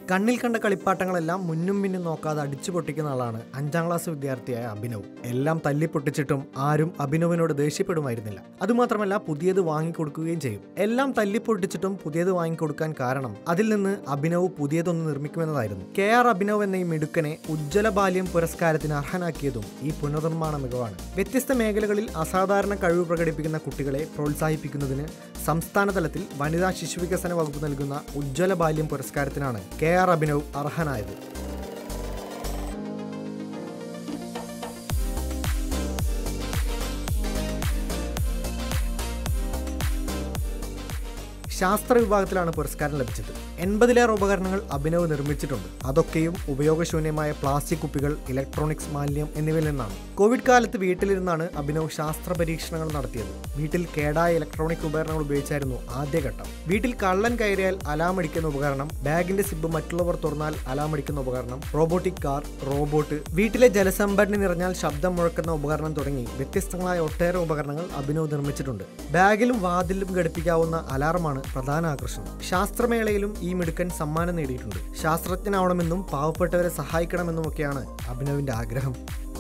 കണ്ണിൽ കണ്ട കളിപ്പാട്ടങ്ങളെല്ലാം മുന്നും പിന്നും നോക്കാതെ അടിച്ചു പൊട്ടിക്കുന്ന ആളാണ് അഞ്ചാം ക്ലാസ് വിദ്യാർത്ഥിയായ അഭിനവ് എല്ലാം തല്ലി പൊട്ടിച്ചിട്ടും ആരും അഭിനവിനോട് ദേഷ്യപ്പെടുമായിരുന്നില്ല അതുമാത്രമല്ല പുതിയത് വാങ്ങിക്കൊടുക്കുകയും ചെയ്യും എല്ലാം തല്ലി പൊട്ടിച്ചിട്ടും പുതിയത് വാങ്ങിക്കൊടുക്കാൻ കാരണം അതിൽ നിന്ന് അഭിനവ് പുതിയതൊന്ന് നിർമ്മിക്കുമെന്നതായിരുന്നു കെ ആർ അഭിനവ് എന്ന ഈ മിടുക്കനെ ഉജ്ജ്വല ബാല്യം പുരസ്കാരത്തിന് അർഹനാക്കിയതും ഈ പുനർനിർമ്മാണ മികവാണ് വ്യത്യസ്ത മേഖലകളിൽ അസാധാരണ കഴിവ് പ്രകടിപ്പിക്കുന്ന കുട്ടികളെ പ്രോത്സാഹിപ്പിക്കുന്നതിന് സംസ്ഥാന തലത്തിൽ വനിതാ ശിശുവികസന വകുപ്പ് നൽകുന്ന ഉജ്ജ്വല ബാല്യം പുരസ്കാരത്തിനാണ് കെ ആർ അഭിനവ് അർഹനായത് ശാസ്ത്ര വിഭാഗത്തിലാണ് പുരസ്കാരം ലഭിച്ചത് എൺപതിലേറെ ഉപകരണങ്ങൾ അഭിനവ് നിർമ്മിച്ചിട്ടുണ്ട് അതൊക്കെയും ഉപയോഗശൂന്യമായ പ്ലാസ്റ്റിക് കുപ്പികൾ ഇലക്ട്രോണിക്സ് മാലിന്യം എന്നിവയിൽ നിന്നാണ് കോവിഡ് കാലത്ത് വീട്ടിലിരുന്നാണ് അഭിനവ് ശാസ്ത്ര പരീക്ഷണങ്ങൾ നടത്തിയത് വീട്ടിൽ കേടായ ഇലക്ട്രോണിക് ഉപകരണങ്ങൾ ഉപയോഗിച്ചായിരുന്നു ആദ്യഘട്ടം വീട്ടിൽ കള്ളൻ കയറിയാൽ അലാം അടിക്കുന്ന ഉപകരണം ബാഗിന്റെ സിബ് മറ്റുള്ളവർ തുറന്നാൽ അലാം അടിക്കുന്ന ഉപകരണം റോബോട്ടിക് കാർ റോബോട്ട് വീട്ടിലെ ജലസംഭരണി നിറഞ്ഞാൽ ശബ്ദം മുഴക്കുന്ന ഉപകരണം തുടങ്ങി വ്യത്യസ്തങ്ങളായ ഒട്ടേറെ ഉപകരണങ്ങൾ അഭിനവ് നിർമ്മിച്ചിട്ടുണ്ട് ബാഗിലും വാതിലും ഘടിപ്പിക്കാവുന്ന അലാറമാണ് പ്രധാന ആകർഷണം ശാസ്ത്രമേളയിലും ഈ മിടുക്കൻ സമ്മാനം നേടിയിട്ടുണ്ട് ശാസ്ത്രജ്ഞനാവണമെന്നും പാവപ്പെട്ടവരെ സഹായിക്കണമെന്നുമൊക്കെയാണ് അഭിനവിന്റെ ആഗ്രഹം